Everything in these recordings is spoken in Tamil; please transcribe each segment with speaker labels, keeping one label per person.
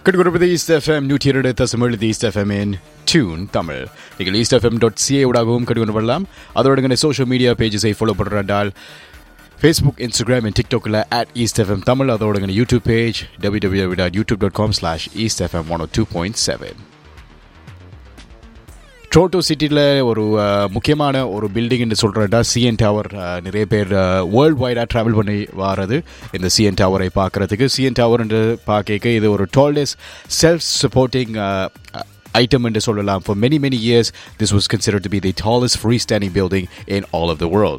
Speaker 1: கட்டுக்கொடுப்பது ஈஸ்ட் எஃப்எம் நூற்றி இரண்டு தசமிழ் east FM in tune Tamil நீங்கள் ஈஸ்ட் எஃப்எம் டாட் சிஏ ஊடாகவும் கட்டுக்கொண்டு வரலாம் அதோட சோஷியல் மீடியா பேஜஸை ஃபாலோ பண்ணுறால் ஃபேஸ்புக் இன்ஸ்டாகிராம் அண்ட் டிக்டாக்கில் அட் ஈஸ்ட் எஃப்எம் தமிழ் அதோட YouTube page W W dot YouTube dot com slash east FM one two point seven டோட்டோ சிட்டியில் ஒரு அஹ், முக்கியமான ஒரு பில்டிங்னு சொல்கிறதா சிஎன் டவர் நிறைய பேர் வேர்ல்டு வைடாக ட்ராவல் பண்ணி வாரது இந்த சிஎன் டவரை பார்க்குறதுக்கு சிஎன் டவர் என்று பார்க்க இது ஒரு டால்டஸ்ட் செல்ஃப் சப்போர்ட்டிங் ஐட்டம் என்று சொல்லலாம் for many many years this was consider to be the tallest free standing building in all of the world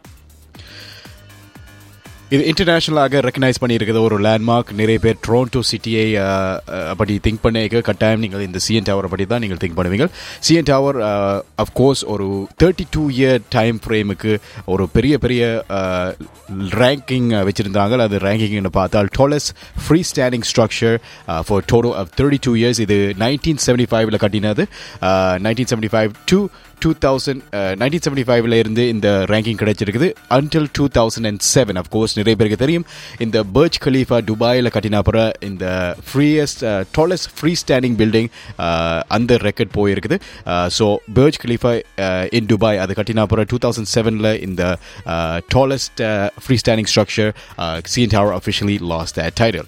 Speaker 1: இது இன்டர்நேஷ்னலாக ரெக்கனைஸ் பண்ணியிருக்கிற ஒரு லேண்ட்மார்க் நிறைய பேர் டொரண்டோ சிட்டியை அப்படி திங்க் பண்ணிக்க கட்டாயம் நீங்கள் இந்த சிஎன் டவரை பற்றி தான் நீங்கள் திங்க் பண்ணுவீங்க சிஎன் டவர் அஃப்கோர்ஸ் ஒரு தேர்ட்டி டூ இயர் டைம் ஃப்ரேமுக்கு ஒரு பெரிய பெரிய ரேங்கிங் வச்சுருந்தாங்க அது ரேங்கிங்னு பார்த்தால் tallest free standing structure for total of thirty two years இது நைன்டீன் செவன்டி ஃபைவ்ல கட்டினது nineteen seventy five to two thousand nineteen seventy ஃபைவ்ல இருந்து இந்த ரேங்கிங் கிடைச்சிருக்குது until two thousand and seven of course நிறைய பேருக்கு தெரியும் இந்த பர்ஜ் கலீஃபா துபாயில் கட்டின அப்புறம் இந்த ஃப்ரீயஸ்ட் டாலஸ்ட் ஃப்ரீ ஸ்டாண்டிங் பில்டிங் அந்த ரெக்கார்ட் போயிருக்குது so Burj Khalifa in Dubai அது கட்டின அப்புறம் டூ தௌசண்ட் செவனில் இந்த tallest free standing structure CN tower officially lost the title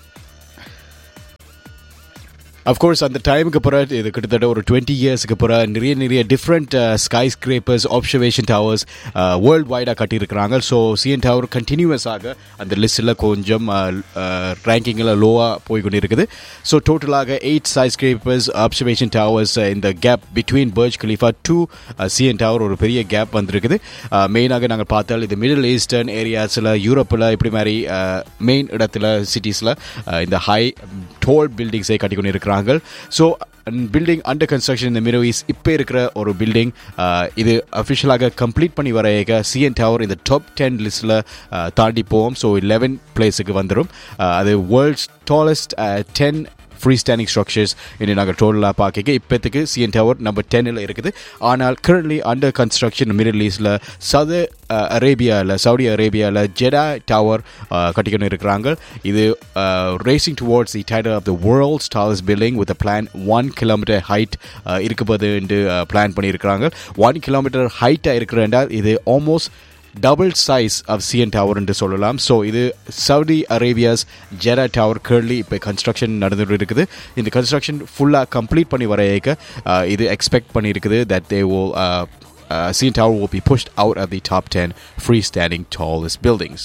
Speaker 1: of course அந்த டைமுக்கு பிறகு இது கிட்டத்தட்ட ஒரு டுவெண்ட்டி இயர்ஸ்க்கு பிறகு நிறைய நிறைய different skyscrapers observation towers world வைடாக கட்டியிருக்கிறாங்க ஸோ சிஎன் டவர் கண்டினியூஸாக அந்த லிஸ்ட்டில் கொஞ்சம் ரேங்கிங்கில் லோவாக போய் கொண்டு இருக்குது ஸோ டோட்டலாக eight skyscrapers observation towers இந்த gap between Burj Khalifa to CN tower ஒரு பெரிய கேப் வந்திருக்குது மெயினாக நாங்கள் பார்த்தால் இது மிடில் ஈஸ்டர்ன் ஏரியாஸில் யூரோப்பில் இப்படி மாதிரி மெயின் இடத்துல சிட்டிஸில் இந்த ஹை டோல் பில்டிங்ஸை கட்டி கொண்டு இருக்கிறாங்க ஸோ பில்டிங் அண்டர் கன்ஸ்ட்ரக்ஷன் இந்த மிடில் ஈஸ்ட் இப்போ இருக்கிற ஒரு பில்டிங் இது அஃபிஷியலாக கம்ப்ளீட் பண்ணி வர சிஎன் டவர் இந்த டாப் டென் லிஸ்ட்டில் தாண்டி போவோம் ஸோ லெவன் பிளேஸுக்கு வந்துடும் அது world's tallest ten free standing structures இன்னும் நாங்கள் டோட்டலாக பார்க்க இப்போத்துக்கு சிஎன் டவர் நம்பர் டென்னில் இருக்குது ஆனால் கரண்ட்லி அண்டர் கன்ஸ்ட்ரக்ஷன் மிடில் ஈஸ்டில் சது அரேபியாவில் சவுதி அரேபியாவில் ஜெடா டவர் கட்டிக்கணும் இருக்கிறாங்க இது racing towards the title of the world's tallest building with plan one kilometre height இருக்கும்போது பிளான் பண்ணியிருக்கிறாங்க ஒன் கிலோமீட்டர் ஹைட்டாக இருக்கிறால் இது almost double size of CN tower என்று சொல்லலாம் ஸோ இது சவுதி அரேபியாஸ் ஜெரா டவர் கேர்லி இப்போ கன்ஸ்ட்ரக்ஷன் நடந்துட்டு இருக்குது இந்த கன்ஸ்ட்ரக்ஷன் ஃபுல்லாக கம்ப்ளீட் பண்ணி வர இது எக்ஸ்பெக்ட் பண்ணியிருக்குது that they oh CN tower will be pushed out of the top 10 freestanding tallest buildings.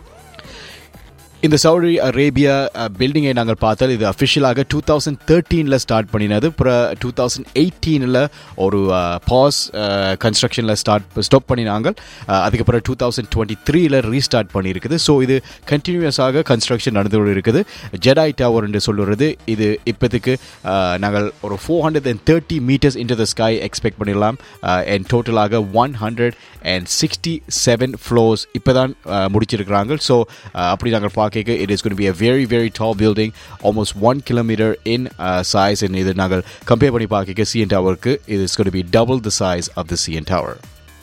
Speaker 1: இந்த சவுதி அரேபியா பில்டிங்கை நாங்கள் பார்த்தால் இது அஃபிஷியலாக டூ தௌசண்ட் தேர்ட்டீனில் ஸ்டார்ட் பண்ணினது அப்புறம் டூ தௌசண்ட் எயிட்டீனில் ஒரு பாஸ் கன்ஸ்ட்ரக்ஷனில் ஸ்டார்ட் ஸ்டாப் பண்ணினாங்க அதுக்கப்புறம் டூ தௌசண்ட் டுவெண்ட்டி த்ரீல ரீஸ்டார்ட் பண்ணியிருக்குது ஸோ இது கண்டினியூஸாக கன்ஸ்ட்ரக்ஷன் நடந்து இருக்குது ஜெடாய் டவர் என்று சொல்லுறது இது இப்போதுக்கு நாங்கள் ஒரு four hundred and thirty metres into the sky expect பண்ணிடலாம் அண்ட் டோட்டலாக one hundred and sixty seven floors இப்போ தான் முடிச்சிருக்கிறாங்க ஸோ அப்படி நாங்கள் பார்க்க it is going to be a very very tall building almost one kilometer in uh, size and இது நாங்கள் கம்பேர் பண்ணி பார்க்க சிஎன் டவருக்கு it is going to be double the size of the CN Tower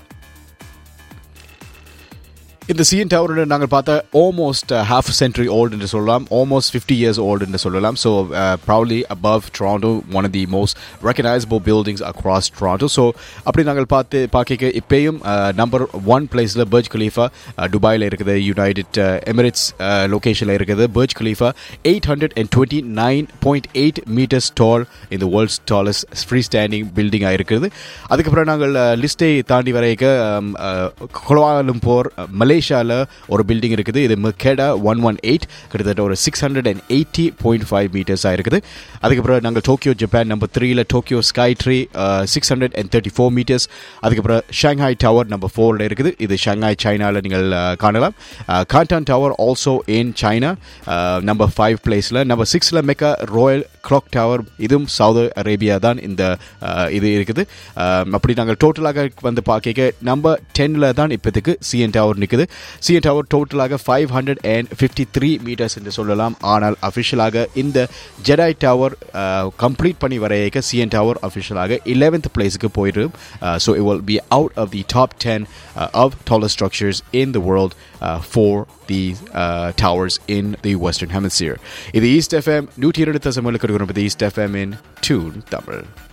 Speaker 1: இந்த சிஎன் டவர் நாங்கள் பார்த்தா ஆல்மோஸ்ட் ஹாஃப் சென்ச்சுரி ஓல்டு என்று சொல்லலாம் ஆல்மோஸ்ட் ஃபிஃப்டி இயர்ஸ் ஓல்டு என்று சொல்லலாம் so probably above Toronto one of the most recognisable buildings across Toronto so அப்படி நாங்கள் பார்த்து பார்க்க இப்பயும் நம்பர் ஒன் பிளேஸில் பர்ஜ் கலீஃபா துபாயில் இருக்குது யுனைடெட் எமிரேட்ஸ் லொக்கேஷனில் இருக்குது Burj Khalifa eight hundred and twenty nine point eight metres tall இந்த வேர்ல்ட்ஸ் டாலஸ்ட் ஃப்ரீ ஸ்டாண்டிங் பில்டிங்காக இருக்குது அதுக்கப்புறம் நாங்கள் லிஸ்ட்டை தாண்டி வரைக்க கோலாலம்பூர் மலே மலேசியாவில் ஒரு பில்டிங் இருக்குது இது மெக்கேடா ஒன் ஒன் எயிட் கிட்டத்தட்ட ஒரு six hundred and eighty point five மீட்டர்ஸாக இருக்குது அதுக்கப்புறம் நாங்கள் டோக்கியோ ஜப்பான் நம்பர் த்ரீல Tokyo sky tree six hundred and thirty four metres அதுக்கப்புறம் ஷாங்காய் டவர் நம்பர் ஃபோரில் இருக்குது இது ஷாங்காய் சைனாவில் நீங்கள் காணலாம் Canton tower also in China number five பிளேஸில் நம்பர் சிக்ஸில் மெக்கா ராயல் கிளாக் டவர் இதுவும் சவுதி அரேபியா தான் இந்த இது இருக்குது அப்படி நாங்கள் டோட்டலாக வந்து பார்க்க நம்பர் டென்னில் தான் இப்போதைக்கு சிஎன் டவர் நிற்குது சிஎன் டவர் டோட்டலாக five hundred and fifty three metres என்று சொல்லலாம் ஆனால் அஃபிஷியலாக இந்த ஜெடாய் டவர் கம்ப்ளீட் பண்ணி வரையக்க சிஎன் டவர் அஃபிஷியலாக இலவன்த் பிளேஸுக்கு போயிடும் so it will be out of the top ten of taller structures in the world uh, for the uh, towers in the Western Hemisphere. இது ஈஸ்ட் எஃப்எம் நூற்றி இரண்டு தசமலுக்கு ஈஸ்ட் எஃப்எம் இன் டூன் தமிழ்